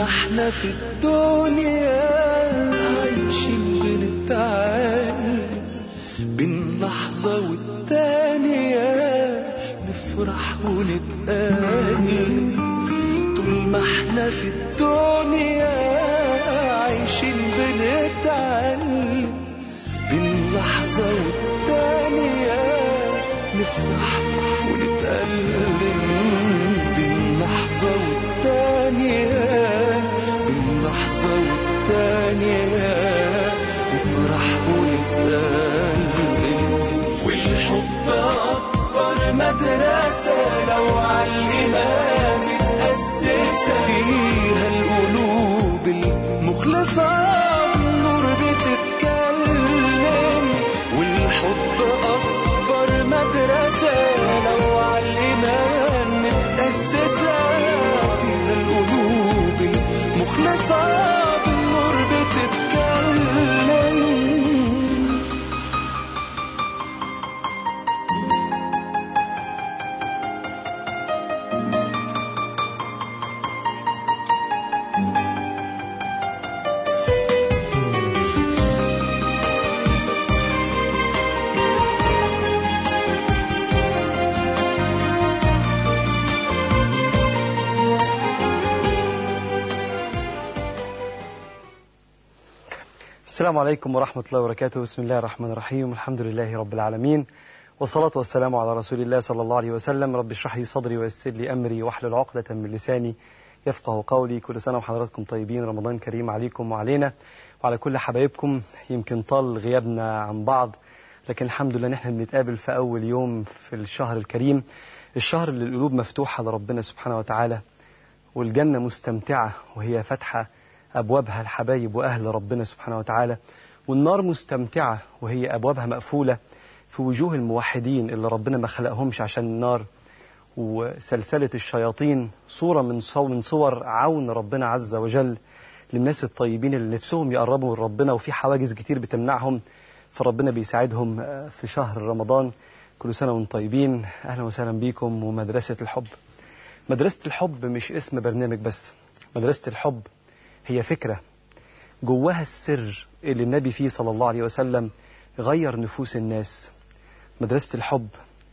ما احنا في الدنيا عايشين بنتعلم بين لحظة والتانية نفرح ونتألم طول ما احنا في الدنيا عايشين بنتعلم بين لحظة والتانية نفرح ونتألم بين لحظة والتانية بين لحظة والتانية نفرح ونتألم والحب أكبر مدرسة لو عالإيمان متأسسة فيها القلوب المخلصة النور بتتكلم والحب أكبر مدرسة لو عالإيمان متأسسة فيها القلوب المخلصة النور بتتكلم السلام عليكم ورحمة الله وبركاته بسم الله الرحمن الرحيم الحمد لله رب العالمين والصلاة والسلام على رسول الله صلى الله عليه وسلم رب اشرح لي صدري ويسر لي أمري واحلل عقدة من لساني يفقه قولي كل سنة وحضراتكم طيبين رمضان كريم عليكم وعلينا وعلى كل حبايبكم يمكن طال غيابنا عن بعض لكن الحمد لله نحن بنتقابل في أول يوم في الشهر الكريم الشهر اللي القلوب مفتوحة لربنا سبحانه وتعالى والجنة مستمتعة وهي فاتحة أبوابها الحبايب وأهل ربنا سبحانه وتعالى والنار مستمتعة وهي أبوابها مقفولة في وجوه الموحدين اللي ربنا ما خلقهمش عشان النار وسلسلة الشياطين صورة من صو من صور عون ربنا عز وجل للناس الطيبين اللي نفسهم يقربوا من ربنا وفي حواجز كتير بتمنعهم فربنا بيساعدهم في شهر رمضان كل سنة وانتم طيبين أهلا وسهلا بيكم ومدرسة الحب مدرسة الحب مش اسم برنامج بس مدرسة الحب هي فكرة جواها السر اللي النبي فيه صلى الله عليه وسلم غير نفوس الناس مدرسة الحب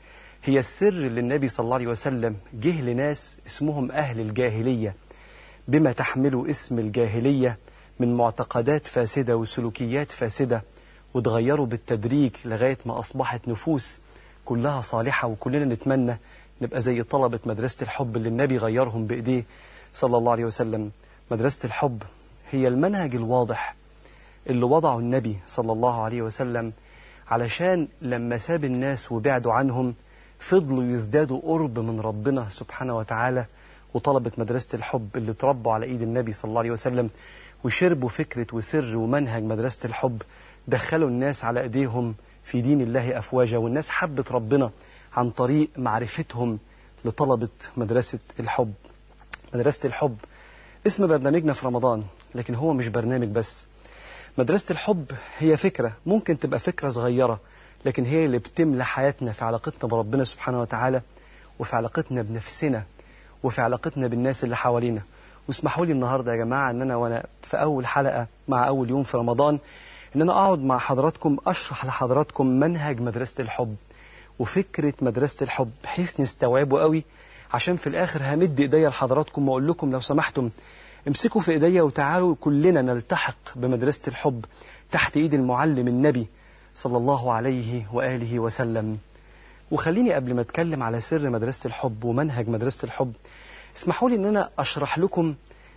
هي السر اللي النبي صلى الله عليه وسلم جه لناس اسمهم أهل الجاهلية بما تحمله اسم الجاهلية من معتقدات فاسدة وسلوكيات فاسدة وتغيروا بالتدريج لغاية ما أصبحت نفوس كلها صالحة وكلنا نتمنى نبقى زي طلبة مدرسة الحب اللي النبي غيرهم بإيديه صلى الله عليه وسلم مدرسة الحب هي المنهج الواضح اللي وضعه النبي صلى الله عليه وسلم علشان لما ساب الناس وبعدوا عنهم فضلوا يزدادوا قرب من ربنا سبحانه وتعالى وطلبة مدرسة الحب اللي تربوا على ايد النبي صلى الله عليه وسلم وشربوا فكرة وسر ومنهج مدرسة الحب دخلوا الناس على ايديهم في دين الله أفواجا والناس حبت ربنا عن طريق معرفتهم لطلبة مدرسة الحب مدرسة الحب اسم برنامجنا في رمضان لكن هو مش برنامج بس مدرسة الحب هي فكرة ممكن تبقى فكرة صغيرة لكن هي اللي بتملى حياتنا في علاقتنا بربنا سبحانه وتعالى وفي علاقتنا بنفسنا وفي علاقتنا بالناس اللي حوالينا واسمحوا لي النهاردة يا جماعة ان انا وانا في اول حلقة مع اول يوم في رمضان ان انا اقعد مع حضراتكم اشرح لحضراتكم منهج مدرسة الحب وفكرة مدرسة الحب بحيث نستوعبه قوي عشان في الاخر همد ايديا لحضراتكم واقول لكم لو سمحتم امسكوا في ايديا وتعالوا كلنا نلتحق بمدرسة الحب تحت ايد المعلم النبي صلى الله عليه وآله وسلم وخليني قبل ما اتكلم على سر مدرسة الحب ومنهج مدرسة الحب اسمحوا لي ان انا اشرح لكم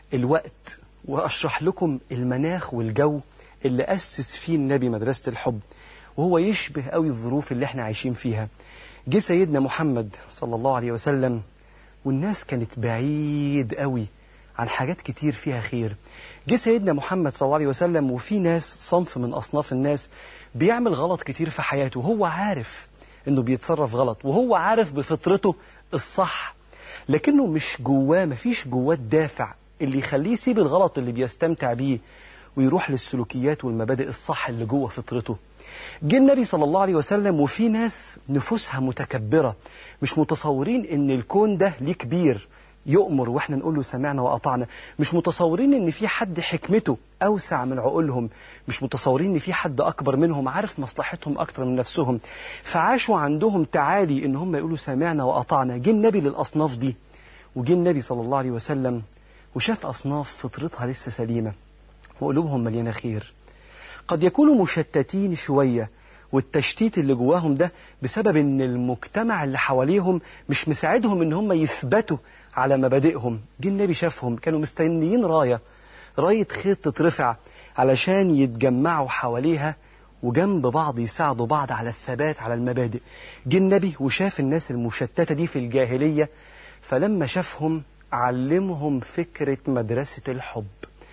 الوقت واشرح لكم المناخ والجو اللي أسس فيه النبي مدرسة الحب وهو يشبه قوي الظروف اللي احنا عايشين فيها جه سيدنا محمد صلى الله عليه وسلم والناس كانت بعيد قوي عن حاجات كتير فيها خير جه سيدنا محمد صلى الله عليه وسلم وفي ناس صنف من أصناف الناس بيعمل غلط كتير في حياته وهو عارف انه بيتصرف غلط وهو عارف بفطرته الصح لكنه مش جواه مفيش جواه الدافع اللي يخليه يسيب الغلط اللي بيستمتع بيه ويروح للسلوكيات والمبادئ الصح اللي جوه فطرته جه النبي صلى الله عليه وسلم وفي ناس نفوسها متكبرة مش متصورين ان الكون ده ليه كبير يؤمر واحنا نقول له سمعنا وأطعنا مش متصورين ان في حد حكمته أوسع من عقولهم مش متصورين ان في حد أكبر منهم عارف مصلحتهم أكتر من نفسهم فعاشوا عندهم تعالي ان هم يقولوا سمعنا وأطعنا جه النبي للأصناف دي وجه النبي صلى الله عليه وسلم وشاف أصناف فطرتها لسه سليمة وقلوبهم مليانة خير قد يكونوا مشتتين شوية والتشتيت اللي جواهم ده بسبب ان المجتمع اللي حواليهم مش مساعدهم ان هم يثبتوا على مبادئهم جه النبي شافهم كانوا مستنيين راية راية خيط تترفع علشان يتجمعوا حواليها وجنب بعض يساعدوا بعض على الثبات على المبادئ جه النبي وشاف الناس المشتتة دي في الجاهلية فلما شافهم علمهم فكرة مدرسة الحب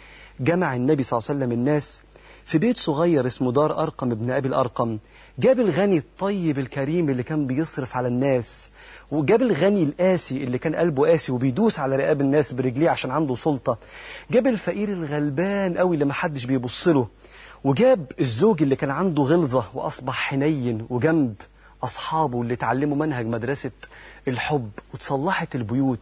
جمع النبي صلى الله عليه وسلم الناس في بيت صغير اسمه دار أرقم ابن أبي الأرقم جاب الغني الطيب الكريم اللي كان بيصرف على الناس وجاب الغني القاسي اللي كان قلبه قاسي وبيدوس على رقاب الناس برجليه عشان عنده سلطة جاب الفقير الغلبان قوي اللي محدش بيبص له وجاب الزوج اللي كان عنده غلظة وأصبح حنين وجنب أصحابه اللي اتعلموا منهج مدرسة الحب وتصلحت البيوت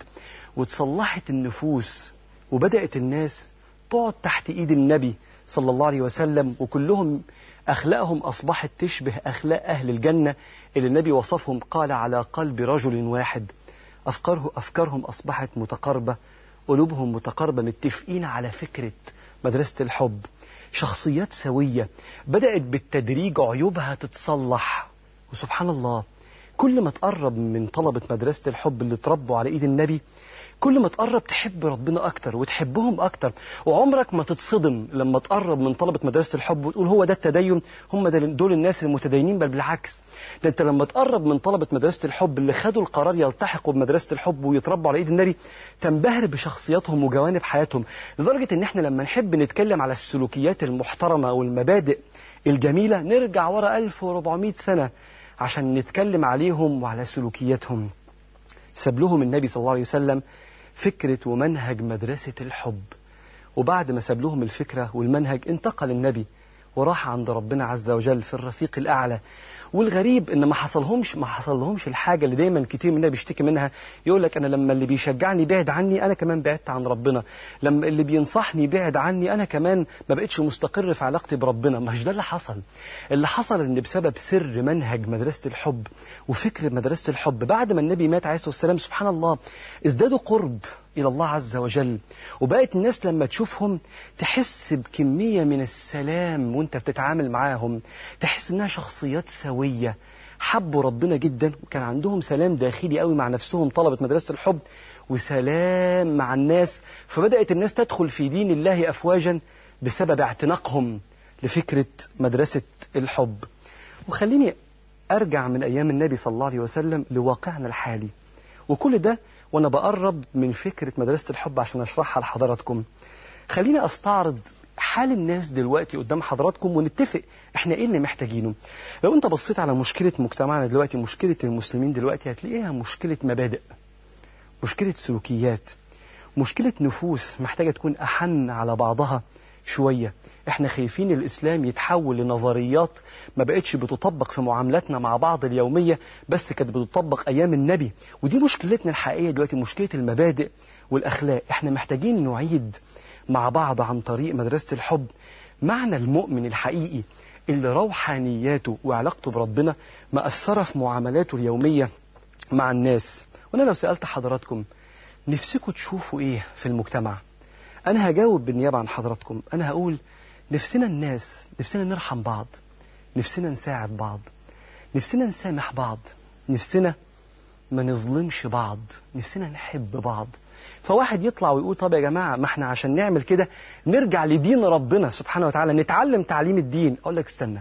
وتصلحت النفوس وبدأت الناس تقعد تحت إيد النبي صلى الله عليه وسلم وكلهم أخلاقهم أصبحت تشبه أخلاق أهل الجنة اللي النبي وصفهم قال على قلب رجل واحد أفكاره أفكارهم أصبحت متقاربة قلوبهم متقاربة متفقين على فكرة مدرسة الحب شخصيات سوية بدأت بالتدريج عيوبها تتصلح وسبحان الله كل ما تقرب من طلبة مدرسة الحب اللي تربوا على إيد النبي كل ما تقرب تحب ربنا أكتر وتحبهم أكتر وعمرك ما تتصدم لما تقرب من طلبة مدرسة الحب وتقول هو ده التدين هم دول الناس المتدينين بل بالعكس ده أنت لما تقرب من طلبة مدرسة الحب اللي خدوا القرار يلتحقوا بمدرسة الحب ويتربوا على إيد النبي تنبهر بشخصياتهم وجوانب حياتهم لدرجة إن إحنا لما نحب نتكلم على السلوكيات المحترمة والمبادئ الجميلة نرجع ورا 1400 سنة عشان نتكلم عليهم وعلى سلوكياتهم ساب لهم النبي صلى الله عليه وسلم فكرة ومنهج مدرسة الحب وبعد ما ساب لهم الفكرة والمنهج انتقل النبي وراح عند ربنا عز وجل في الرفيق الأعلى والغريب ان ما حصلهمش ما حصلهمش الحاجة اللي دايما كتير مننا بيشتكي منها يقول لك انا لما اللي بيشجعني بعد عني انا كمان بعدت عن ربنا لما اللي بينصحني بعد عني انا كمان ما بقتش مستقر في علاقتي بربنا مش ده اللي حصل اللي حصل ان بسبب سر منهج مدرسة الحب وفكر مدرسة الحب بعد ما النبي مات عليه الصلاة والسلام سبحان الله ازدادوا قرب إلى الله عز وجل وبقت الناس لما تشوفهم تحس بكمية من السلام وانت بتتعامل معاهم تحس انها شخصيات سوية حبوا ربنا جدا وكان عندهم سلام داخلي قوي مع نفسهم طلبة مدرسة الحب وسلام مع الناس فبدأت الناس تدخل في دين الله أفواجا بسبب اعتناقهم لفكرة مدرسة الحب وخليني أرجع من أيام النبي صلى الله عليه وسلم لواقعنا الحالي وكل ده وأنا بقرب من فكرة مدرسة الحب عشان أشرحها لحضراتكم خليني أستعرض حال الناس دلوقتي قدام حضراتكم ونتفق احنا ايه اللي محتاجينه لو انت بصيت على مشكلة مجتمعنا دلوقتي مشكلة المسلمين دلوقتي هتلاقيها مشكلة مبادئ مشكلة سلوكيات مشكلة نفوس محتاجة تكون أحن على بعضها شوية احنا خايفين الإسلام يتحول لنظريات ما بقتش بتطبق في معاملاتنا مع بعض اليومية بس كانت بتطبق أيام النبي ودي مشكلتنا الحقيقية دلوقتي مشكلة المبادئ والأخلاق احنا محتاجين نعيد مع بعض عن طريق مدرسة الحب معنى المؤمن الحقيقي اللي روحانياته وعلاقته بربنا مأثرة في معاملاته اليومية مع الناس وأنا لو سألت حضراتكم نفسكم تشوفوا إيه في المجتمع أنا هجاوب بالنيابة عن حضراتكم أنا هقول نفسنا الناس نفسنا نرحم بعض نفسنا نساعد بعض نفسنا نسامح بعض نفسنا ما نظلمش بعض نفسنا نحب بعض فواحد يطلع ويقول طب يا جماعة ما احنا عشان نعمل كده نرجع لدين ربنا سبحانه وتعالى نتعلم تعليم الدين أقول لك استنى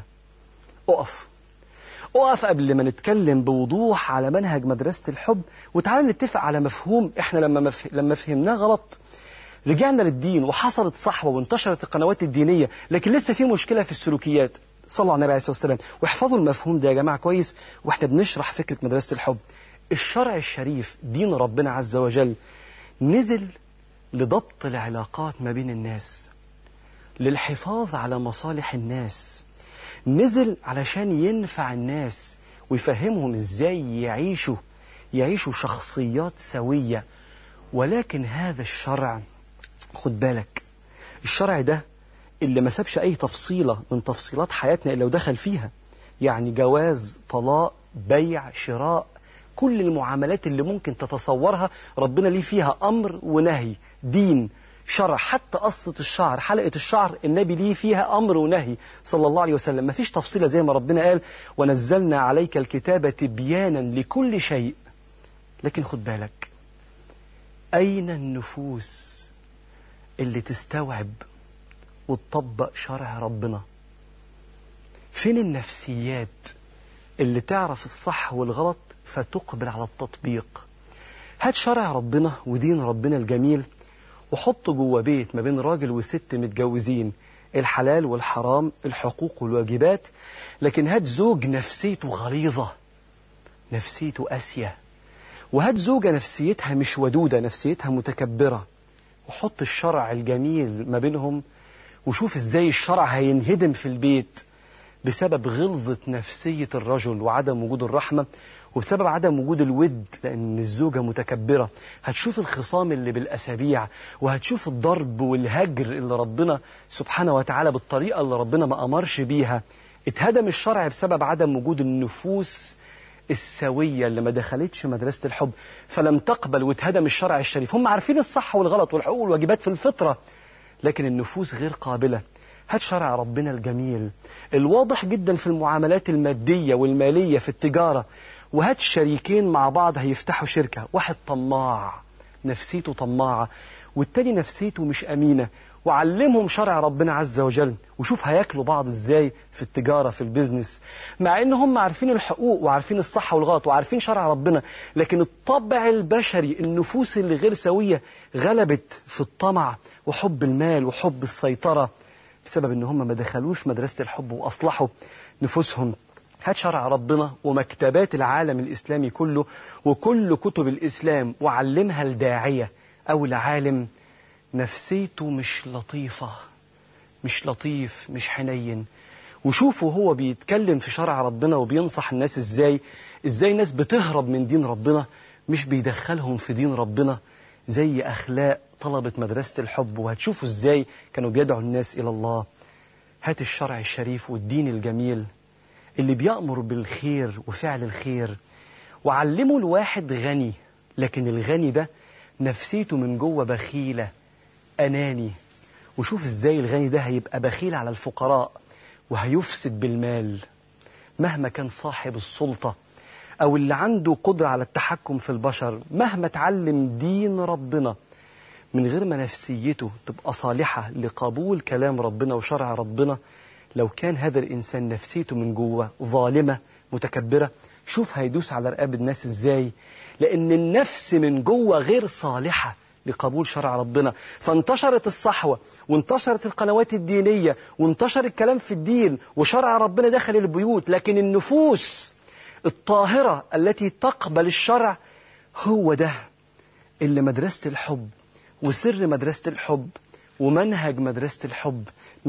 أقف أقف قبل ما نتكلم بوضوح على منهج مدرسة الحب وتعالى نتفق على مفهوم احنا لما مف... لما فهمناه غلط رجعنا للدين وحصلت صحوة وانتشرت القنوات الدينية لكن لسه في مشكلة في السلوكيات صلوا على النبي عليه الصلاة والسلام واحفظوا المفهوم ده يا جماعة كويس واحنا بنشرح فكرة مدرسة الحب الشرع الشريف دين ربنا عز وجل نزل لضبط العلاقات ما بين الناس للحفاظ على مصالح الناس نزل علشان ينفع الناس ويفهمهم ازاي يعيشوا يعيشوا شخصيات سوية ولكن هذا الشرع خد بالك الشرع ده اللي ما سابش أي تفصيلة من تفصيلات حياتنا إلا ودخل فيها يعني جواز طلاق بيع شراء كل المعاملات اللي ممكن تتصورها ربنا ليه فيها أمر ونهي دين شرع حتى قصة الشعر حلقة الشعر النبي ليه فيها أمر ونهي صلى الله عليه وسلم ما فيش تفصيلة زي ما ربنا قال ونزلنا عليك الكتاب تبيانا لكل شيء لكن خد بالك أين النفوس اللي تستوعب وتطبق شرع ربنا فين النفسيات اللي تعرف الصح والغلط فتقبل على التطبيق هات شرع ربنا ودين ربنا الجميل وحطه جوه بيت ما بين راجل وست متجوزين الحلال والحرام الحقوق والواجبات لكن هات زوج نفسيته غليظة نفسيته قاسية وهات زوجة نفسيتها مش ودودة نفسيتها متكبرة وحط الشرع الجميل ما بينهم وشوف ازاي الشرع هينهدم في البيت بسبب غلظة نفسية الرجل وعدم وجود الرحمة وبسبب عدم وجود الود لأن الزوجة متكبرة هتشوف الخصام اللي بالأسابيع وهتشوف الضرب والهجر اللي ربنا سبحانه وتعالى بالطريقة اللي ربنا ما أمرش بيها اتهدم الشرع بسبب عدم وجود النفوس السوية اللي ما دخلتش مدرسة الحب فلم تقبل واتهدم الشرع الشريف هم عارفين الصح والغلط والحقوق والواجبات في الفطرة لكن النفوس غير قابلة هات شرع ربنا الجميل الواضح جدا في المعاملات المادية والمالية في التجارة وهات شريكين مع بعض هيفتحوا شركة واحد طماع نفسيته طماعة والتاني نفسيته مش أمينة وعلمهم شرع ربنا عز وجل وشوف هياكلوا بعض ازاي في التجارة في البيزنس مع ان هم عارفين الحقوق وعارفين الصح والغلط وعارفين شرع ربنا لكن الطبع البشري النفوس اللي غير سوية غلبت في الطمع وحب المال وحب السيطرة بسبب ان هم ما دخلوش مدرسة الحب واصلحوا نفوسهم هات شرع ربنا ومكتبات العالم الإسلامي كله وكل كتب الإسلام وعلمها الداعية أو العالم نفسيته مش لطيفة مش لطيف مش حنين وشوفوا هو بيتكلم في شرع ربنا وبينصح الناس ازاي ازاي ناس بتهرب من دين ربنا مش بيدخلهم في دين ربنا زي أخلاق طلبة مدرسة الحب وهتشوفوا ازاي كانوا بيدعوا الناس إلى الله هات الشرع الشريف والدين الجميل اللي بيأمر بالخير وفعل الخير وعلموا الواحد غني لكن الغني ده نفسيته من جوه بخيلة أناني وشوف ازاي الغني ده هيبقى بخيل على الفقراء وهيفسد بالمال مهما كان صاحب السلطة أو اللي عنده قدرة على التحكم في البشر مهما تعلم دين ربنا من غير ما نفسيته تبقى صالحة لقبول كلام ربنا وشرع ربنا لو كان هذا الإنسان نفسيته من جوه ظالمة متكبرة شوف هيدوس على رقاب الناس إزاي لأن النفس من جوه غير صالحة لقبول شرع ربنا فانتشرت الصحوة وانتشرت القنوات الدينية وانتشر الكلام في الدين وشرع ربنا دخل البيوت لكن النفوس الطاهرة التي تقبل الشرع هو ده اللي مدرسة الحب وسر مدرسة الحب ومنهج مدرسة الحب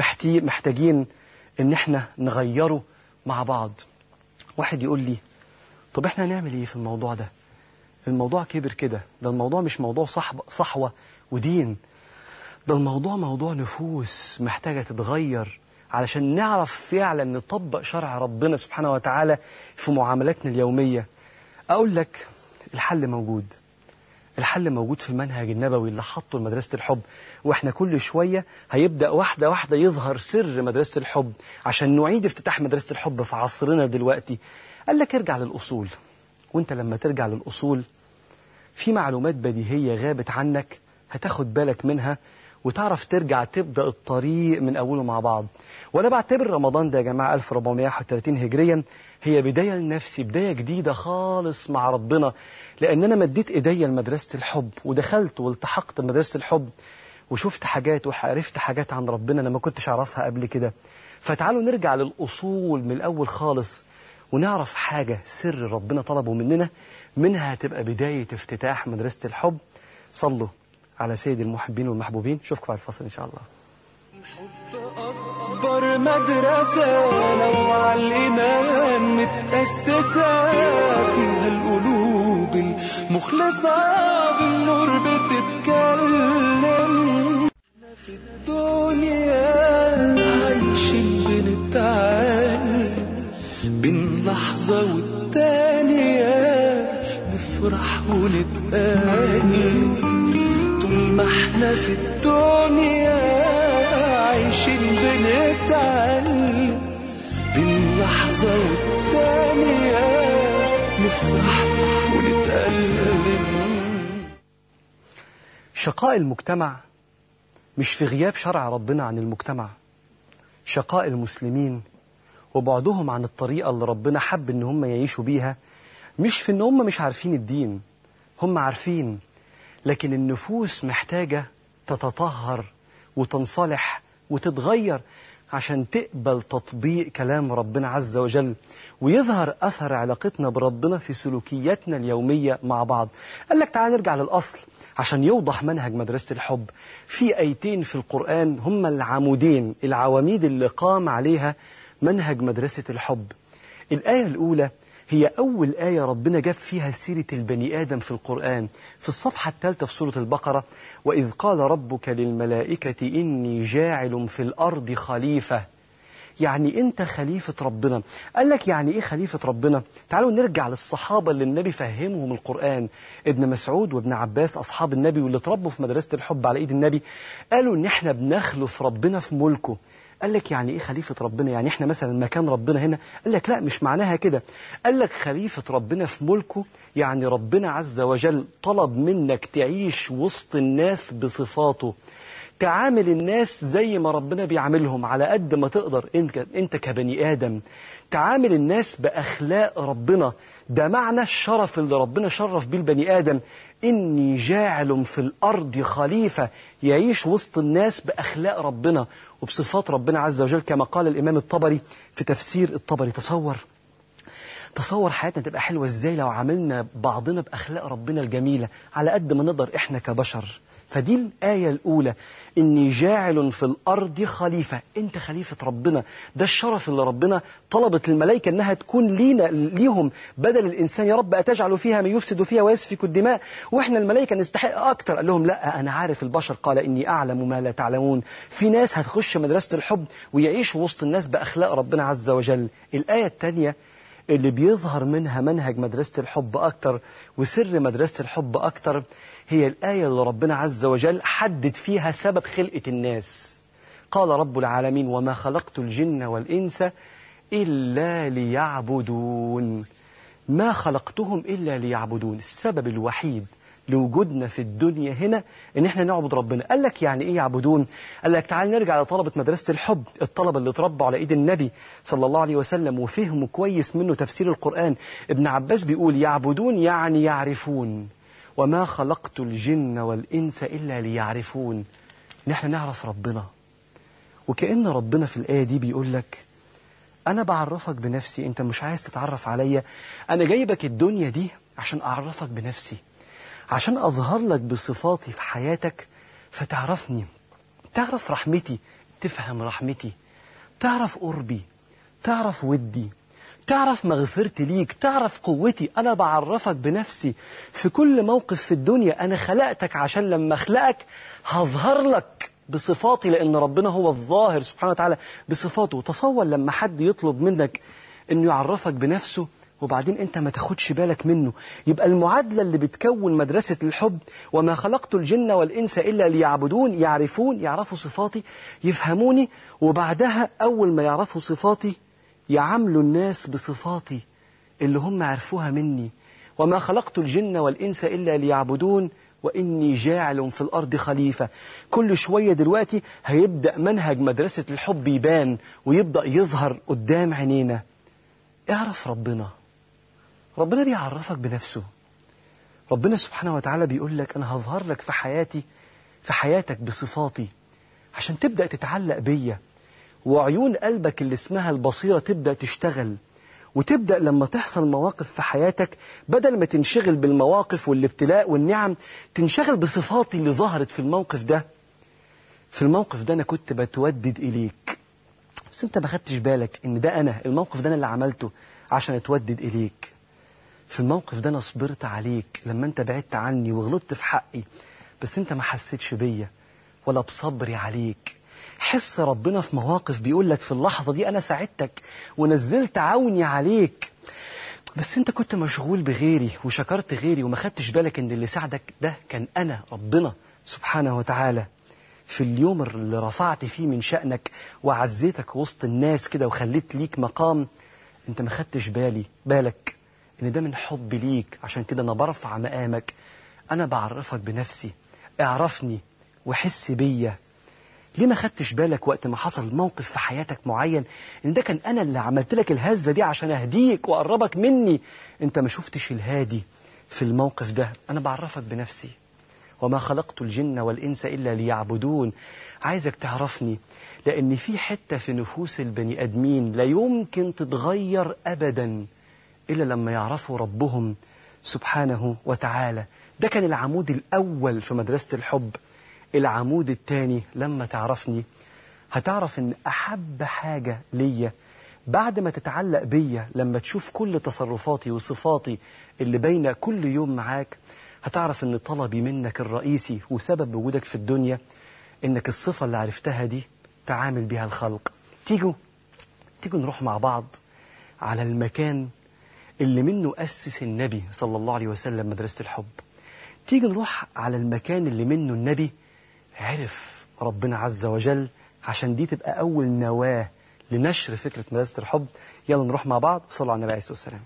محتاجين ان احنا نغيره مع بعض واحد يقول لي طب احنا هنعمل ايه في الموضوع ده الموضوع كبر كده ده الموضوع مش موضوع صحب صحوة ودين ده الموضوع موضوع نفوس محتاجة تتغير علشان نعرف فعلا نطبق شرع ربنا سبحانه وتعالى في معاملاتنا اليومية أقول لك الحل موجود الحل موجود في المنهج النبوي اللي حطه لمدرسة الحب واحنا كل شوية هيبدأ واحدة واحدة يظهر سر مدرسة الحب عشان نعيد افتتاح مدرسة الحب في عصرنا دلوقتي قال لك ارجع للأصول وانت لما ترجع للأصول في معلومات بديهية غابت عنك هتاخد بالك منها وتعرف ترجع تبدأ الطريق من أوله مع بعض وأنا بعتبر رمضان ده يا جماعة 1431 هجريا هي بداية لنفسي بداية جديدة خالص مع ربنا لأن أنا مديت إيديا لمدرسة الحب ودخلت والتحقت بمدرسة الحب وشفت حاجات وعرفت حاجات عن ربنا أنا ما كنتش أعرفها قبل كده فتعالوا نرجع للأصول من الأول خالص ونعرف حاجة سر ربنا طلبه مننا منها هتبقى بداية افتتاح مدرسة الحب صلوا على سيد المحبين والمحبوبين اشوفكم بعد الفصل إن شاء الله أكبر مدرسة لو على الإيمان متأسسة فيها القلوب المخلصة بالنور بتهدى في الدنيا عايشين بنتعلم بين لحظة والتانية نفرح ونتألم طول ما احنا في الدنيا عايشين بنتعلم بين لحظة والتانية نفرح ونتألم شقاء المجتمع مش في غياب شرع ربنا عن المجتمع شقاء المسلمين وبعدهم عن الطريقة اللي ربنا حب ان هم يعيشوا بيها مش في ان هم مش عارفين الدين هم عارفين لكن النفوس محتاجة تتطهر وتنصلح وتتغير عشان تقبل تطبيق كلام ربنا عز وجل ويظهر أثر علاقتنا بربنا في سلوكياتنا اليومية مع بعض قال لك تعال نرجع للأصل عشان يوضح منهج مدرسة الحب في أيتين في القرآن هم العمودين العواميد اللي قام عليها منهج مدرسة الحب الآية الأولى هي أول آية ربنا جاب فيها سيرة البني آدم في القرآن في الصفحة الثالثة في سورة البقرة وإذ قال ربك للملائكة إني جاعل في الأرض خليفة يعني أنت خليفة ربنا قال لك يعني إيه خليفة ربنا تعالوا نرجع للصحابة اللي النبي فهمهم القرآن ابن مسعود وابن عباس أصحاب النبي واللي اتربوا في مدرسة الحب على إيد النبي قالوا إن إحنا بنخلف ربنا في ملكه قال لك يعني ايه خليفة ربنا يعني احنا مثلا مكان ربنا هنا قال لك لا مش معناها كده قال لك خليفة ربنا في ملكه يعني ربنا عز وجل طلب منك تعيش وسط الناس بصفاته تعامل الناس زي ما ربنا بيعاملهم على قد ما تقدر انت, انت كبني آدم تعامل الناس بأخلاق ربنا ده معنى الشرف اللي ربنا شرف بيه البني آدم إني جاعل في الأرض خليفة يعيش وسط الناس بأخلاق ربنا وبصفات ربنا عز وجل كما قال الإمام الطبري في تفسير الطبري تصور تصور حياتنا تبقى حلوة ازاي لو عاملنا بعضنا بأخلاق ربنا الجميلة على قد ما نقدر احنا كبشر فدي الآية الأولى إني جاعل في الأرض خليفة أنت خليفة ربنا ده الشرف اللي ربنا طلبت الملائكة أنها تكون لينا ليهم بدل الإنسان يا رب أتجعل فيها من يفسد فيها ويسفك الدماء وإحنا الملائكة نستحق أكتر قال لهم لا أنا عارف البشر قال إني أعلم ما لا تعلمون في ناس هتخش مدرسة الحب ويعيشوا وسط الناس بأخلاق ربنا عز وجل الآية الثانية اللي بيظهر منها منهج مدرسة الحب أكتر وسر مدرسة الحب أكتر هي الآية اللي ربنا عز وجل حدد فيها سبب خلقة الناس قال رب العالمين وما خلقت الجن والإنس إلا ليعبدون ما خلقتهم إلا ليعبدون السبب الوحيد لوجودنا في الدنيا هنا ان احنا نعبد ربنا قال لك يعني ايه يعبدون قال لك تعال نرجع لطلبة مدرسة الحب الطلبة اللي اتربوا على ايد النبي صلى الله عليه وسلم وفهموا كويس منه تفسير القرآن ابن عباس بيقول يعبدون يعني يعرفون وما خلقت الجن والإنس إلا ليعرفون ان احنا نعرف ربنا وكأن ربنا في الآية دي بيقول لك أنا بعرفك بنفسي أنت مش عايز تتعرف عليا أنا جايبك الدنيا دي عشان أعرفك بنفسي عشان أظهر لك بصفاتي في حياتك فتعرفني تعرف رحمتي تفهم رحمتي تعرف قربي تعرف ودي تعرف مغفرتي ليك تعرف قوتي أنا بعرفك بنفسي في كل موقف في الدنيا أنا خلقتك عشان لما أخلقك هظهر لك بصفاتي لأن ربنا هو الظاهر سبحانه وتعالى بصفاته تصور لما حد يطلب منك أنه يعرفك بنفسه وبعدين انت ما تاخدش بالك منه يبقى المعادلة اللي بتكون مدرسة الحب وما خلقت الجن والإنس إلا ليعبدون يعرفون يعرفوا صفاتي يفهموني وبعدها أول ما يعرفوا صفاتي يعاملوا الناس بصفاتي اللي هم عرفوها مني وما خلقت الجن والإنس إلا ليعبدون وإني جاعل في الأرض خليفة كل شوية دلوقتي هيبدأ منهج مدرسة الحب يبان ويبدأ يظهر قدام عينينا اعرف ربنا ربنا بيعرفك بنفسه ربنا سبحانه وتعالى بيقول لك أنا هظهر لك في حياتي في حياتك بصفاتي عشان تبدأ تتعلق بيا وعيون قلبك اللي اسمها البصيرة تبدأ تشتغل وتبدأ لما تحصل مواقف في حياتك بدل ما تنشغل بالمواقف والابتلاء والنعم تنشغل بصفاتي اللي ظهرت في الموقف ده في الموقف ده أنا كنت بتودد إليك بس أنت ما خدتش بالك إن ده أنا الموقف ده أنا اللي عملته عشان أتودد إليك في الموقف ده أنا صبرت عليك لما أنت بعدت عني وغلطت في حقي بس أنت ما حسيتش بيا ولا بصبري عليك حس ربنا في مواقف بيقول لك في اللحظة دي أنا ساعدتك ونزلت عوني عليك بس انت كنت مشغول بغيري وشكرت غيري وما خدتش بالك ان اللي ساعدك ده كان انا ربنا سبحانه وتعالى في اليوم اللي رفعت فيه من شأنك وعزيتك وسط الناس كده وخليت ليك مقام انت ما خدتش بالي بالك ان ده من حبي ليك عشان كده انا برفع مقامك انا بعرفك بنفسي اعرفني وحس بيا ليه ما خدتش بالك وقت ما حصل موقف في حياتك معين ان ده كان انا اللي عملت لك الهزه دي عشان اهديك واقربك مني انت ما شفتش الهادي في الموقف ده انا بعرفك بنفسي وما خلقت الجن والانس الا ليعبدون عايزك تعرفني لان في حته في نفوس البني ادمين لا يمكن تتغير ابدا الا لما يعرفوا ربهم سبحانه وتعالى ده كان العمود الاول في مدرسه الحب العمود الثاني لما تعرفني هتعرف ان احب حاجه ليا بعد ما تتعلق بيا لما تشوف كل تصرفاتي وصفاتي اللي باينه كل يوم معاك هتعرف ان طلبي منك الرئيسي وسبب وجودك في الدنيا انك الصفه اللي عرفتها دي تعامل بيها الخلق تيجوا تيجوا نروح مع بعض على المكان اللي منه أسس النبي صلى الله عليه وسلم مدرسة الحب تيجي نروح على المكان اللي منه النبي عرف ربنا عز وجل عشان دي تبقى أول نواة لنشر فكرة مدرسة الحب يلا نروح مع بعض وصلوا على النبي عليه الصلاة والسلام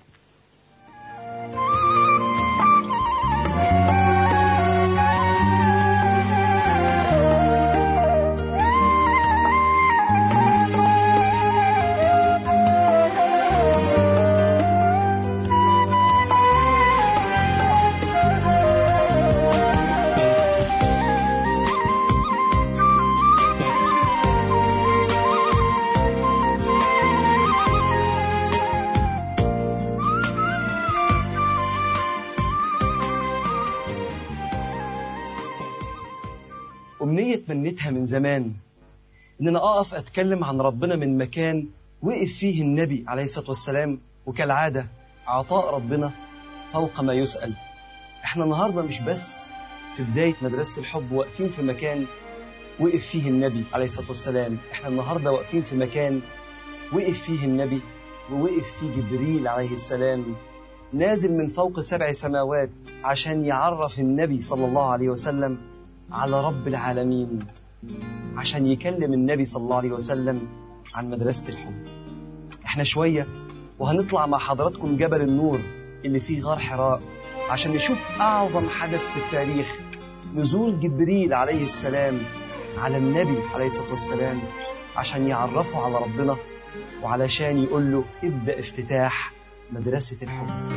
أمنية تمنيتها من زمان إن أنا أقف أتكلم عن ربنا من مكان وقف فيه النبي عليه الصلاة والسلام وكالعادة عطاء ربنا فوق ما يسأل إحنا النهاردة مش بس في بداية مدرسة الحب واقفين في مكان وقف فيه النبي عليه الصلاة والسلام إحنا النهاردة واقفين في مكان وقف فيه النبي ووقف فيه جبريل عليه السلام نازل من فوق سبع سماوات عشان يعرف النبي صلى الله عليه وسلم على رب العالمين عشان يكلم النبي صلى الله عليه وسلم عن مدرسة الحب احنا شوية وهنطلع مع حضراتكم جبل النور اللي فيه غار حراء عشان نشوف أعظم حدث في التاريخ نزول جبريل عليه السلام على النبي عليه الصلاة والسلام عشان يعرفه على ربنا وعلشان يقول له ابدأ افتتاح مدرسة الحب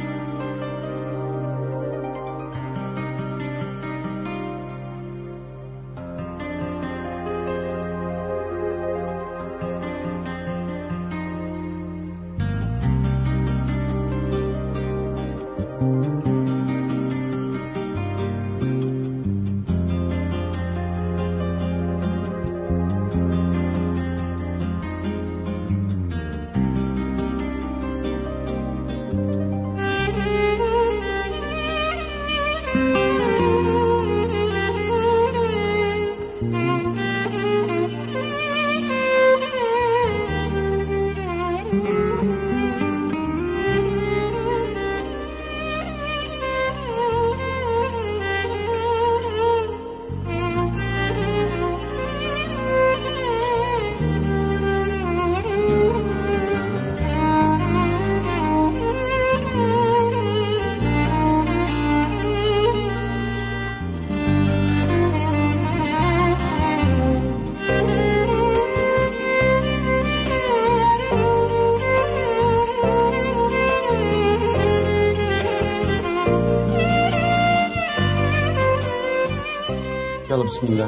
يلا بسم الله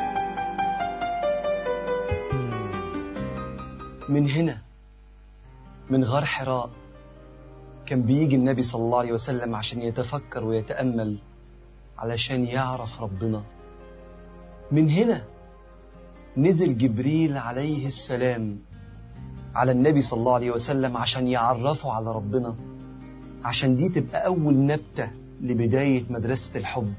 من هنا من غار حراء كان بيجي النبي صلى الله عليه وسلم عشان يتفكر ويتأمل علشان يعرف ربنا من هنا نزل جبريل عليه السلام على النبي صلى الله عليه وسلم عشان يعرفه على ربنا عشان دي تبقى أول نبتة لبداية مدرسة الحب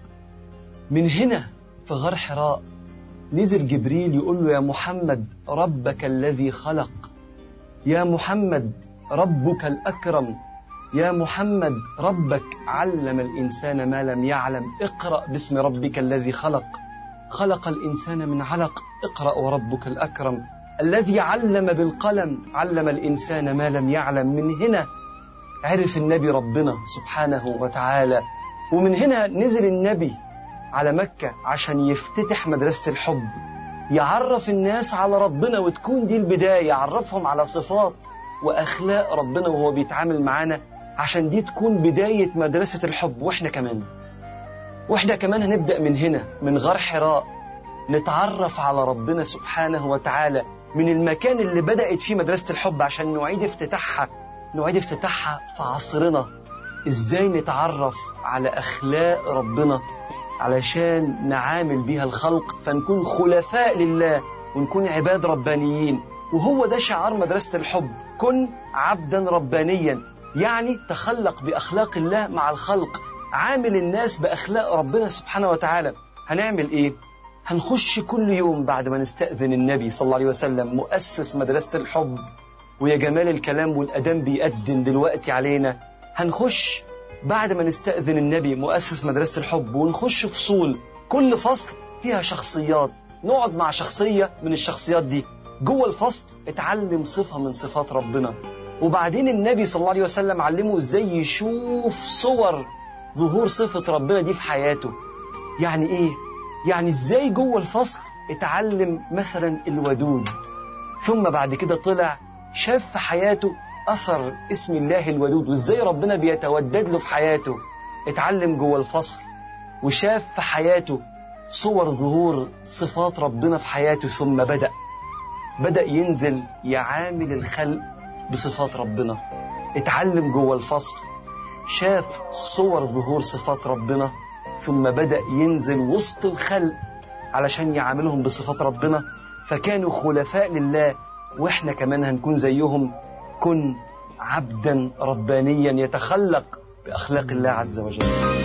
من هنا في غار حراء نزل جبريل يقول له يا محمد ربك الذي خلق يا محمد ربك الأكرم يا محمد ربك علم الإنسان ما لم يعلم اقرأ باسم ربك الذي خلق خلق الإنسان من علق اقرأ وربك الأكرم الذي علم بالقلم علم الإنسان ما لم يعلم من هنا عرف النبي ربنا سبحانه وتعالى ومن هنا نزل النبي على مكة عشان يفتتح مدرسة الحب يعرف الناس على ربنا وتكون دي البداية يعرفهم على صفات وأخلاق ربنا وهو بيتعامل معانا عشان دي تكون بداية مدرسة الحب وإحنا كمان وإحنا كمان هنبدأ من هنا من غار حراء نتعرف على ربنا سبحانه وتعالى من المكان اللي بدأت فيه مدرسة الحب عشان نعيد افتتاحها نعيد افتتاحها في عصرنا ازاي نتعرف على أخلاق ربنا علشان نعامل بيها الخلق فنكون خلفاء لله ونكون عباد ربانيين وهو ده شعار مدرسة الحب كن عبدا ربانيا يعني تخلق بأخلاق الله مع الخلق عامل الناس بأخلاق ربنا سبحانه وتعالى هنعمل إيه؟ هنخش كل يوم بعد ما نستأذن النبي صلى الله عليه وسلم مؤسس مدرسة الحب ويا جمال الكلام والأدام بيقدم دلوقتي علينا هنخش بعد ما نستأذن النبي مؤسس مدرسة الحب ونخش فصول كل فصل فيها شخصيات نقعد مع شخصية من الشخصيات دي جوه الفصل اتعلم صفة من صفات ربنا وبعدين النبي صلى الله عليه وسلم علمه ازاي يشوف صور ظهور صفة ربنا دي في حياته يعني ايه؟ يعني ازاي جوه الفصل اتعلم مثلا الودود ثم بعد كده طلع شاف في حياته أثر اسم الله الودود وازاي ربنا بيتودد له في حياته اتعلم جوه الفصل وشاف في حياته صور ظهور صفات ربنا في حياته ثم بدأ بدأ ينزل يعامل الخلق بصفات ربنا اتعلم جوه الفصل شاف صور ظهور صفات ربنا ثم بدأ ينزل وسط الخلق علشان يعاملهم بصفات ربنا فكانوا خلفاء لله واحنا كمان هنكون زيهم كن عبدا ربانيا يتخلق بأخلاق الله عز وجل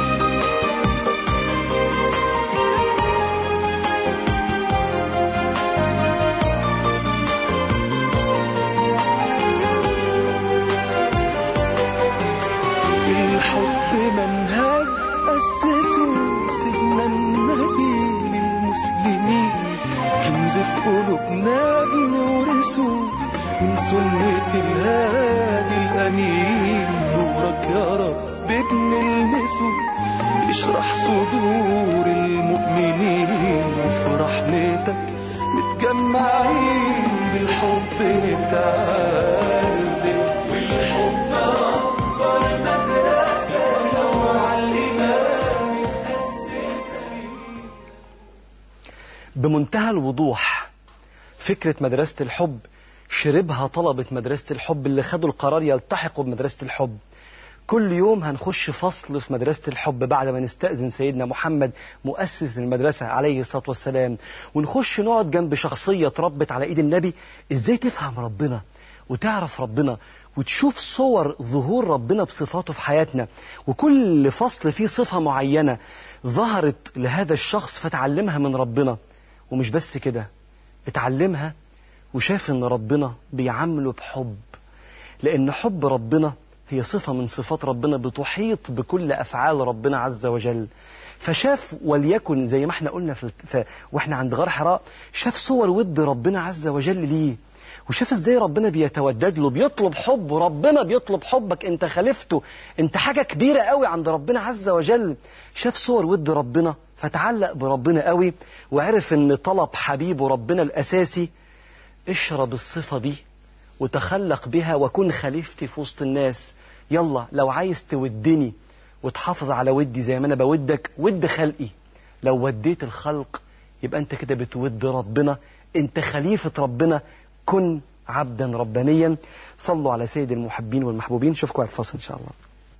الحب منهج أسسه سيدنا النبي للمسلمين كنز في قلوبنا بنورثه من سنة الهادي الأمين نورك يا رب بنلمسه اشرح صدور المؤمنين وفي رحمتك متجمعين بالحب نتعلم والحب أكبر مدرسة وعلمنا متأسسة بمنتهى الوضوح فكرة مدرسة الحب شربها طلبة مدرسة الحب اللي خدوا القرار يلتحقوا بمدرسة الحب كل يوم هنخش فصل في مدرسة الحب بعد ما نستأذن سيدنا محمد مؤسس المدرسة عليه الصلاة والسلام ونخش نقعد جنب شخصية اتربت على ايد النبي ازاي تفهم ربنا وتعرف ربنا وتشوف صور ظهور ربنا بصفاته في حياتنا وكل فصل فيه صفة معينة ظهرت لهذا الشخص فتعلمها من ربنا ومش بس كده اتعلمها وشاف ان ربنا بيعامله بحب لان حب ربنا هي صفة من صفات ربنا بتحيط بكل افعال ربنا عز وجل فشاف وليكن زي ما احنا قلنا في في واحنا عند غار حراء شاف صور ود ربنا عز وجل ليه وشاف ازاي ربنا بيتودد له بيطلب حبه ربنا بيطلب حبك انت خالفته انت حاجة كبيرة قوي عند ربنا عز وجل شاف صور ود ربنا فتعلق بربنا قوي وعرف ان طلب حبيبه ربنا الاساسي اشرب الصفة دي وتخلق بها وكن خليفتي في وسط الناس يلا لو عايز تودني وتحافظ على ودي زي ما انا بودك ود خلقي لو وديت الخلق يبقى انت كده بتود ربنا انت خليفة ربنا كن عبدا ربانيا صلوا على سيد المحبين والمحبوبين نشوفكم بعد الفاصل إن شاء الله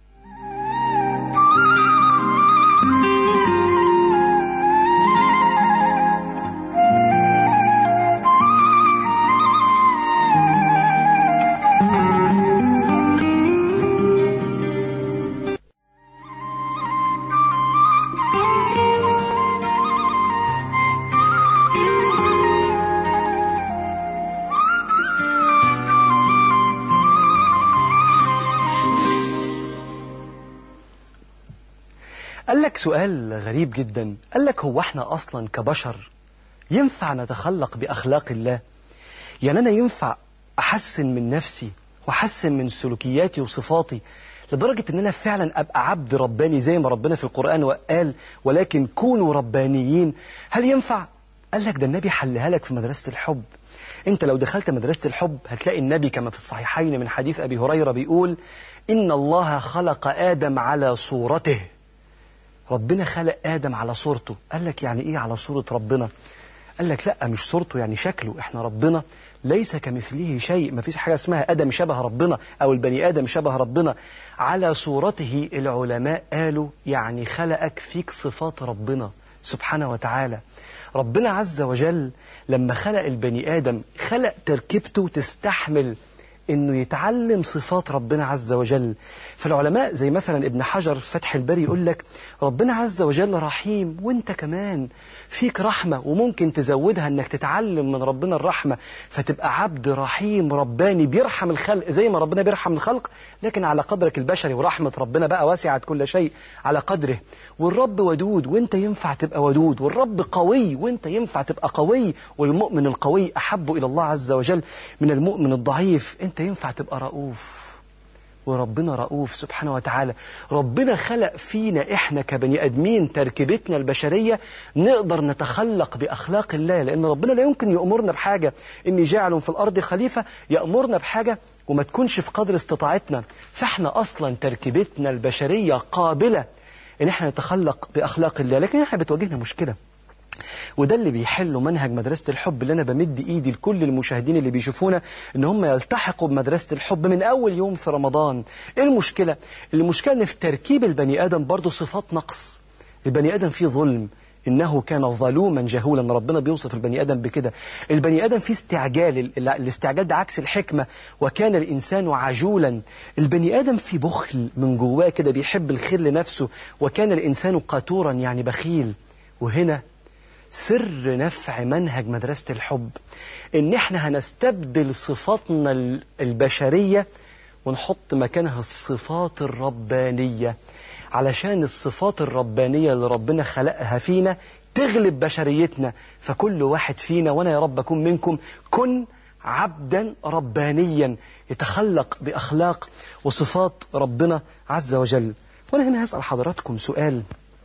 قال لك سؤال غريب جدا قال لك هو احنا اصلا كبشر ينفع نتخلق باخلاق الله يعني انا ينفع احسن من نفسي واحسن من سلوكياتي وصفاتي لدرجة ان انا فعلا ابقى عبد رباني زي ما ربنا في القرآن وقال ولكن كونوا ربانيين هل ينفع قال لك ده النبي حلها لك في مدرسة الحب انت لو دخلت مدرسة الحب هتلاقي النبي كما في الصحيحين من حديث ابي هريرة بيقول ان الله خلق ادم على صورته ربنا خلق آدم على صورته قال لك يعني إيه على صورة ربنا قال لك لا مش صورته يعني شكله إحنا ربنا ليس كمثله شيء ما فيش حاجة اسمها آدم شبه ربنا أو البني آدم شبه ربنا على صورته العلماء قالوا يعني خلقك فيك صفات ربنا سبحانه وتعالى ربنا عز وجل لما خلق البني آدم خلق تركيبته تستحمل انه يتعلم صفات ربنا عز وجل فالعلماء زي مثلا ابن حجر في فتح الباري يقول لك ربنا عز وجل رحيم وانت كمان فيك رحمة وممكن تزودها انك تتعلم من ربنا الرحمة فتبقى عبد رحيم رباني بيرحم الخلق زي ما ربنا بيرحم الخلق لكن على قدرك البشري ورحمة ربنا بقى واسعت كل شيء على قدره والرب ودود وانت ينفع تبقى ودود والرب قوي وانت ينفع تبقى قوي والمؤمن القوي أحب إلى الله عز وجل من المؤمن الضعيف انت ينفع تبقى رؤوف وربنا رؤوف سبحانه وتعالى ربنا خلق فينا احنا كبني ادمين تركيبتنا البشريه نقدر نتخلق باخلاق الله لان ربنا لا يمكن يامرنا بحاجه اني جاعل في الارض خليفه يامرنا بحاجه وما تكونش في قدر استطاعتنا فاحنا اصلا تركيبتنا البشريه قابله ان احنا نتخلق باخلاق الله لكن احنا بتواجهنا مشكله وده اللي بيحله منهج مدرسة الحب اللي أنا بمد إيدي لكل المشاهدين اللي بيشوفونا إن هم يلتحقوا بمدرسة الحب من أول يوم في رمضان إيه المشكلة؟ المشكلة إن في تركيب البني آدم برضه صفات نقص البني آدم فيه ظلم إنه كان ظلوما جهولا ربنا بيوصف البني آدم بكده البني آدم فيه استعجال ال- الاستعجال ده عكس الحكمة وكان الإنسان عجولا البني آدم فيه بخل من جواه كده بيحب الخير لنفسه وكان الإنسان قاتورا يعني بخيل وهنا سر نفع منهج مدرسة الحب إن إحنا هنستبدل صفاتنا ال- البشرية ونحط مكانها الصفات الربانية علشان الصفات الربانية اللي ربنا خلقها فينا تغلب بشريتنا فكل واحد فينا وأنا يا رب أكون منكم كن عبدا ربانيا يتخلق بأخلاق وصفات ربنا عز وجل وأنا هنا هسأل حضراتكم سؤال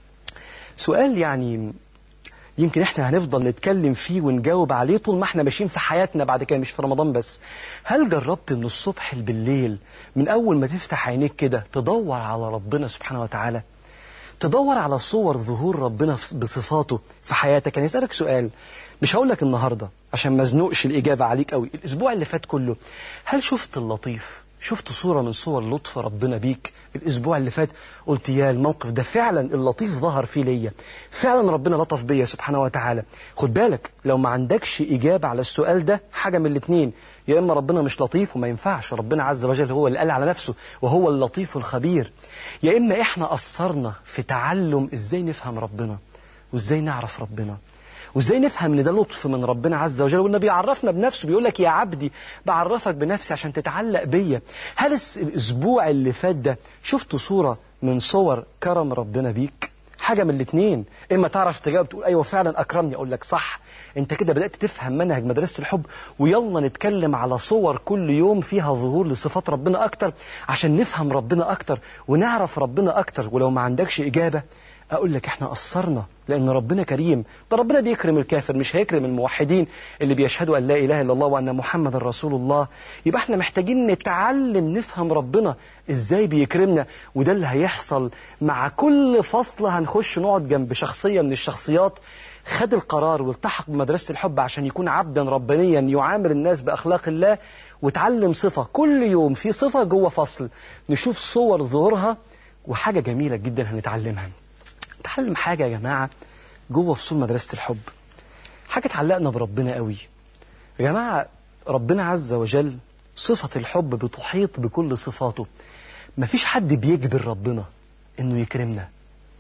سؤال يعني يمكن احنا هنفضل نتكلم فيه ونجاوب عليه طول ما احنا ماشيين في حياتنا بعد كده مش في رمضان بس هل جربت من الصبح بالليل من اول ما تفتح عينيك كده تدور على ربنا سبحانه وتعالى تدور على صور ظهور ربنا في- بصفاته في حياتك يعني اسالك سؤال مش هقول لك النهارده عشان ما ازنقش الاجابه عليك قوي الاسبوع اللي فات كله هل شفت اللطيف شفت صورة من صور لطف ربنا بيك الأسبوع اللي فات قلت يا الموقف ده فعلا اللطيف ظهر فيه ليا فعلا ربنا لطف بيا سبحانه وتعالى خد بالك لو ما عندكش إجابة على السؤال ده حاجة من الاتنين يا إما ربنا مش لطيف وما ينفعش ربنا عز وجل هو اللي قال على نفسه وهو اللطيف الخبير يا إما إحنا قصرنا في تعلم إزاي نفهم ربنا وإزاي نعرف ربنا وازاي نفهم ان ده لطف من ربنا عز وجل والنبي يعرفنا بنفسه بيقول لك يا عبدي بعرفك بنفسي عشان تتعلق بيا هل الس- الاسبوع اللي فات ده شفت صورة من صور كرم ربنا بيك حاجة من الاثنين اما تعرف تجاوب تقول ايوه فعلا اكرمني اقول لك صح انت كده بدأت تفهم منهج مدرسة الحب ويلا نتكلم على صور كل يوم فيها ظهور لصفات ربنا اكتر عشان نفهم ربنا اكتر ونعرف ربنا اكتر ولو ما عندكش اجابة اقول لك احنا قصرنا لان ربنا كريم ده ربنا بيكرم الكافر مش هيكرم الموحدين اللي بيشهدوا ان لا اله الا الله وان محمد رسول الله يبقى احنا محتاجين نتعلم نفهم ربنا ازاي بيكرمنا وده اللي هيحصل مع كل فصل هنخش نقعد جنب شخصيه من الشخصيات خد القرار والتحق بمدرسة الحب عشان يكون عبدا ربانيا يعامل الناس بأخلاق الله وتعلم صفة كل يوم في صفة جوه فصل نشوف صور ظهورها وحاجة جميلة جدا هنتعلمها نتعلم حاجة يا جماعة جوه فصول مدرسة الحب حاجة تعلقنا بربنا قوي يا جماعة ربنا عز وجل صفة الحب بتحيط بكل صفاته مفيش حد بيجبر ربنا انه يكرمنا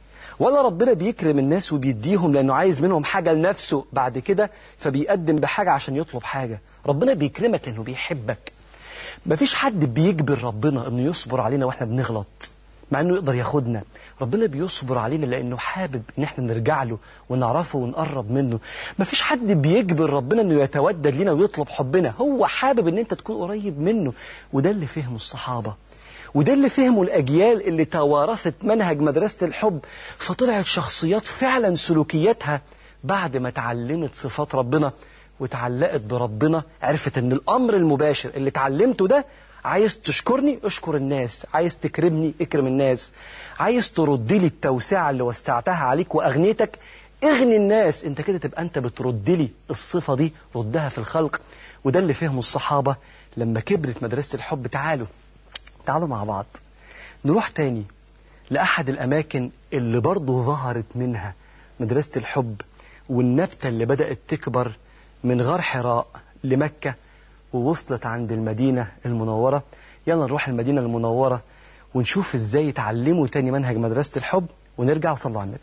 ولا ربنا بيكرم الناس وبيديهم لأنه عايز منهم حاجة لنفسه بعد كده فبيقدم بحاجة عشان يطلب حاجة ربنا بيكرمك لأنه بيحبك مفيش حد بيجبر ربنا أنه يصبر علينا وإحنا بنغلط مع أنه يقدر ياخدنا ربنا بيصبر علينا لأنه حابب أن احنا نرجع له ونعرفه ونقرب منه مفيش حد بيجبر ربنا أنه يتودد لنا ويطلب حبنا هو حابب أن أنت تكون قريب منه وده اللي فهمه الصحابة وده اللي فهمه الأجيال اللي توارثت منهج مدرسة الحب فطلعت شخصيات فعلا سلوكياتها بعد ما تعلمت صفات ربنا وتعلقت بربنا عرفت ان الأمر المباشر اللي اتعلمته ده عايز تشكرني اشكر الناس عايز تكرمني اكرم الناس عايز ترد لي التوسعة اللي وسعتها عليك وأغنيتك اغني الناس انت كده تبقى انت بترد لي الصفة دي ردها في الخلق وده اللي فهمه الصحابة لما كبرت مدرسة الحب تعالوا تعالوا مع بعض نروح تاني لأحد الأماكن اللي برضه ظهرت منها مدرسة الحب والنبتة اللي بدأت تكبر من غار حراء لمكة ووصلت عند المدينة المنورة يلا نروح المدينة المنورة ونشوف ازاي يتعلموا تاني منهج مدرسة الحب ونرجع وصلوا على النبي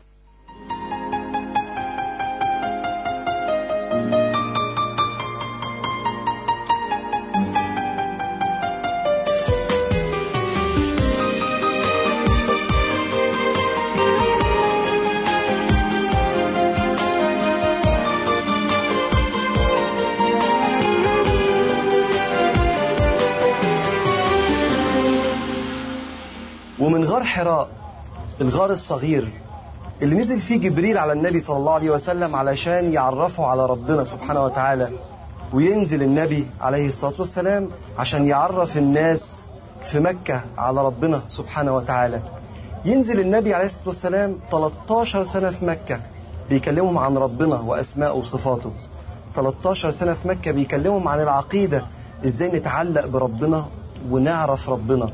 ومن غار حراء الغار الصغير اللي نزل فيه جبريل على النبي صلى الله عليه وسلم علشان يعرفه على ربنا سبحانه وتعالى وينزل النبي عليه الصلاة والسلام عشان يعرف الناس في مكة على ربنا سبحانه وتعالى ينزل النبي عليه الصلاة والسلام 13 سنة في مكة بيكلمهم عن ربنا وأسماءه وصفاته 13 سنة في مكة بيكلمهم عن العقيدة ازاي نتعلق بربنا ونعرف ربنا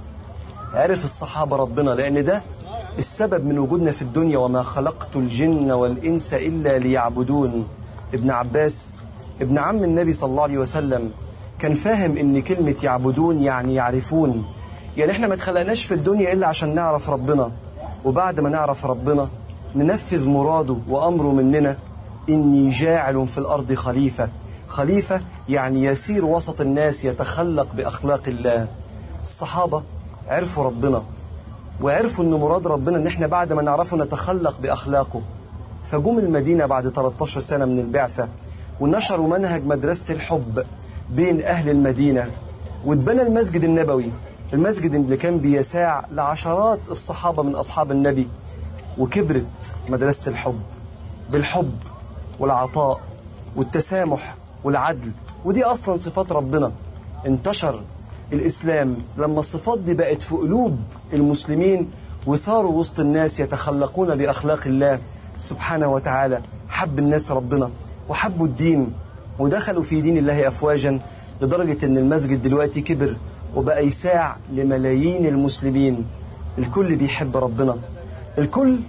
عرف الصحابة ربنا لأن ده السبب من وجودنا في الدنيا وما خلقت الجن والإنس إلا ليعبدون ابن عباس ابن عم النبي صلى الله عليه وسلم كان فاهم ان كلمة يعبدون يعني يعرفون يعني احنا ما اتخلقناش في الدنيا إلا عشان نعرف ربنا وبعد ما نعرف ربنا ننفذ مراده وأمره مننا إني جاعل في الأرض خليفة خليفة يعني يسير وسط الناس يتخلق بأخلاق الله الصحابة عرفوا ربنا وعرفوا ان مراد ربنا ان احنا بعد ما نعرفه نتخلق باخلاقه فجم المدينه بعد 13 سنه من البعثه ونشروا منهج مدرسه الحب بين اهل المدينه واتبنى المسجد النبوي المسجد اللي كان بيساع لعشرات الصحابه من اصحاب النبي وكبرت مدرسه الحب بالحب والعطاء والتسامح والعدل ودي اصلا صفات ربنا انتشر الإسلام لما الصفات دي بقت في قلوب المسلمين وصاروا وسط الناس يتخلقون بأخلاق الله سبحانه وتعالى حب الناس ربنا وحبوا الدين ودخلوا في دين الله أفواجا لدرجة أن المسجد دلوقتي كبر وبقى يساع لملايين المسلمين الكل بيحب ربنا الكل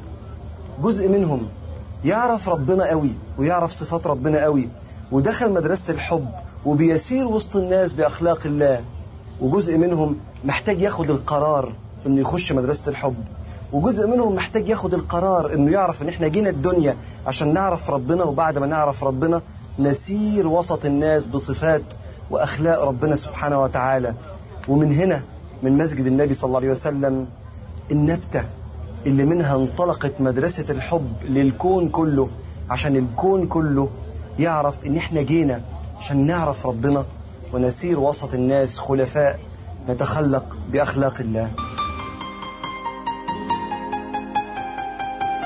جزء منهم يعرف ربنا قوي ويعرف صفات ربنا قوي ودخل مدرسة الحب وبيسير وسط الناس بأخلاق الله وجزء منهم محتاج ياخد القرار انه يخش مدرسة الحب وجزء منهم محتاج ياخد القرار انه يعرف ان احنا جينا الدنيا عشان نعرف ربنا وبعد ما نعرف ربنا نسير وسط الناس بصفات واخلاق ربنا سبحانه وتعالى ومن هنا من مسجد النبي صلى الله عليه وسلم النبتة اللي منها انطلقت مدرسة الحب للكون كله عشان الكون كله يعرف ان احنا جينا عشان نعرف ربنا ونسير وسط الناس خلفاء نتخلق بأخلاق الله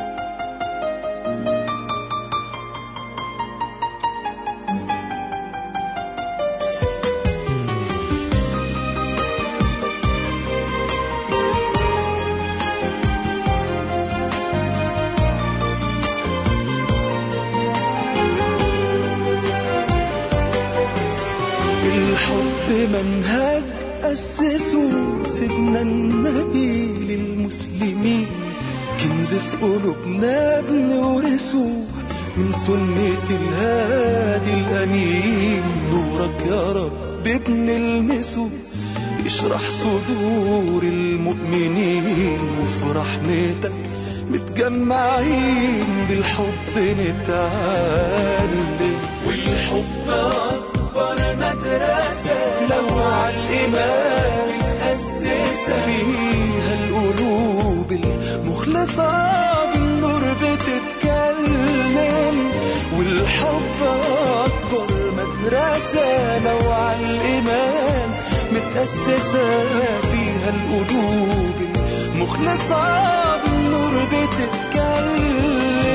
بمنهج أسسه سيدنا النبي للمسلمين كنز في قلوبنا بنورثه من سنة الهادي الأمين نورك يا رب بنلمسه اشرح صدور المؤمنين وفي رحمتك متجمعين بالحب نتعلم والحب أكبر مدرسة لو على الإيمان متأسسة فيها القلوب المخلصة بالنور بتتكلم والحب أكبر مدرسة لو على الإيمان متأسسة فيها القلوب المخلصة بالنور بتتكلم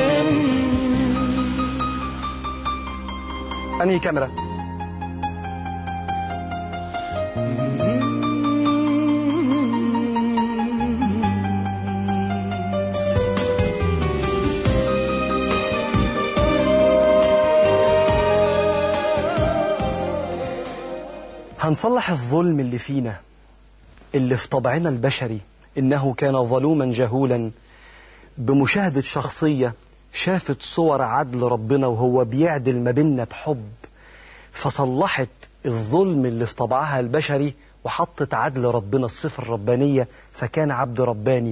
أنهي كاميرا هنصلح الظلم اللي فينا اللي في طبعنا البشري إنه كان ظلوما جهولا بمشاهدة شخصية شافت صور عدل ربنا وهو بيعدل ما بيننا بحب فصلحت الظلم اللي في طبعها البشري وحطت عدل ربنا الصفة الربانية فكان عبد رباني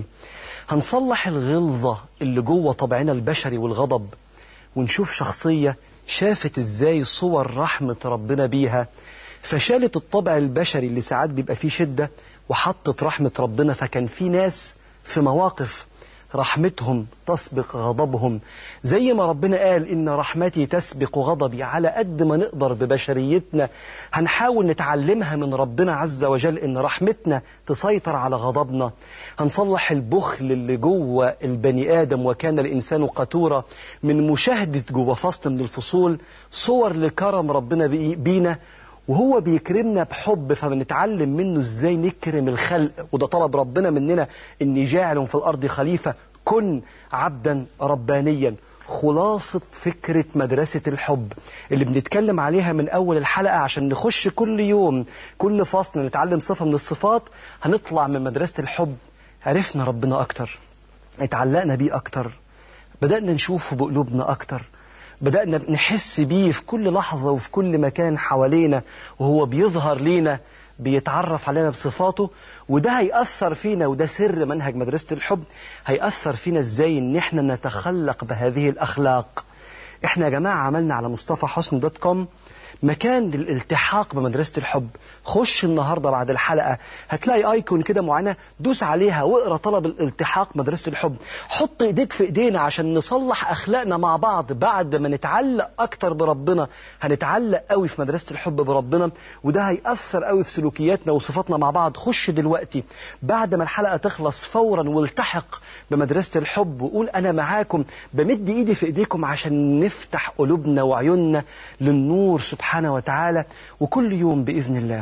هنصلح الغلظة اللي جوه طبعنا البشري والغضب ونشوف شخصية شافت ازاي صور رحمة ربنا بيها فشالت الطبع البشري اللي ساعات بيبقى فيه شدة وحطت رحمة ربنا فكان في ناس في مواقف رحمتهم تسبق غضبهم زي ما ربنا قال إن رحمتي تسبق غضبي على قد ما نقدر ببشريتنا هنحاول نتعلمها من ربنا عز وجل إن رحمتنا تسيطر على غضبنا هنصلح البخل اللي جوه البني آدم وكان الإنسان قتورة من مشاهدة جوه فصل من الفصول صور لكرم ربنا بي- بينا وهو بيكرمنا بحب فبنتعلم منه ازاي نكرم الخلق وده طلب ربنا مننا اني جاعل في الارض خليفه كن عبدا ربانيا خلاصة فكرة مدرسة الحب اللي بنتكلم عليها من أول الحلقة عشان نخش كل يوم كل فصل نتعلم صفة من الصفات هنطلع من مدرسة الحب عرفنا ربنا أكتر اتعلقنا بيه أكتر بدأنا نشوفه بقلوبنا أكتر بدأنا نحس بيه في كل لحظة وفي كل مكان حوالينا وهو بيظهر لينا بيتعرف علينا بصفاته وده هيأثر فينا وده سر منهج مدرسة الحب هيأثر فينا ازاي ان احنا نتخلق بهذه الأخلاق احنا يا جماعة عملنا على مصطفى حسن دوت كوم مكان للالتحاق بمدرسة الحب خش النهاردة بعد الحلقة هتلاقي ايكون كده معينة دوس عليها واقرا طلب الالتحاق مدرسة الحب حط ايديك في ايدينا عشان نصلح اخلاقنا مع بعض بعد ما نتعلق اكتر بربنا هنتعلق قوي في مدرسة الحب بربنا وده هيأثر قوي في سلوكياتنا وصفاتنا مع بعض خش دلوقتي بعد ما الحلقة تخلص فورا والتحق بمدرسة الحب وقول انا معاكم بمد ايدي في ايديكم عشان نفتح قلوبنا وعيوننا للنور سبحانه وتعالى وكل يوم بإذن الله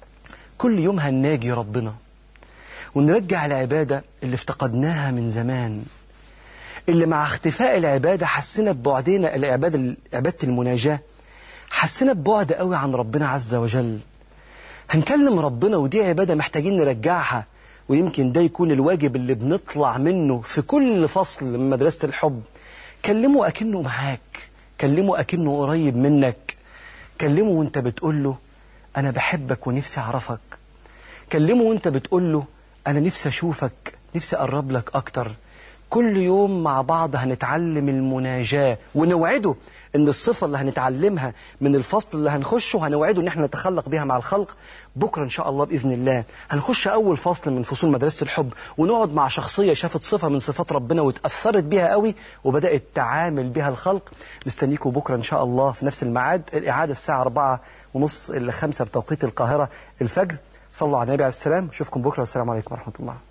كل يوم هنناجي ربنا ونرجع العبادة اللي افتقدناها من زمان اللي مع اختفاء العبادة حسنا ببعدنا العبادة عبادة المناجاة حسنا ببعد قوي عن ربنا عز وجل هنكلم ربنا ودي عبادة محتاجين نرجعها ويمكن ده يكون الواجب اللي بنطلع منه في كل فصل من مدرسة الحب كلمه أكنه معاك كلمه أكنه قريب منك كلمه وانت بتقول له أنا بحبك ونفسي أعرفك كلمه وانت بتقول له أنا نفسي أشوفك نفسي أقرب لك أكتر كل يوم مع بعض هنتعلم المناجاة ونوعده ان الصفة اللي هنتعلمها من الفصل اللي هنخشه هنوعده ان احنا نتخلق بها مع الخلق بكرة ان شاء الله بإذن الله هنخش اول فصل من فصول مدرسة الحب ونقعد مع شخصية شافت صفة من صفات ربنا واتأثرت بها قوي وبدأت تعامل بها الخلق مستنيكم بكرة ان شاء الله في نفس الميعاد الإعادة الساعة 4 ونص إلى 5 بتوقيت القاهرة الفجر صلوا على النبي عليه السلام اشوفكم بكرة والسلام عليكم ورحمة الله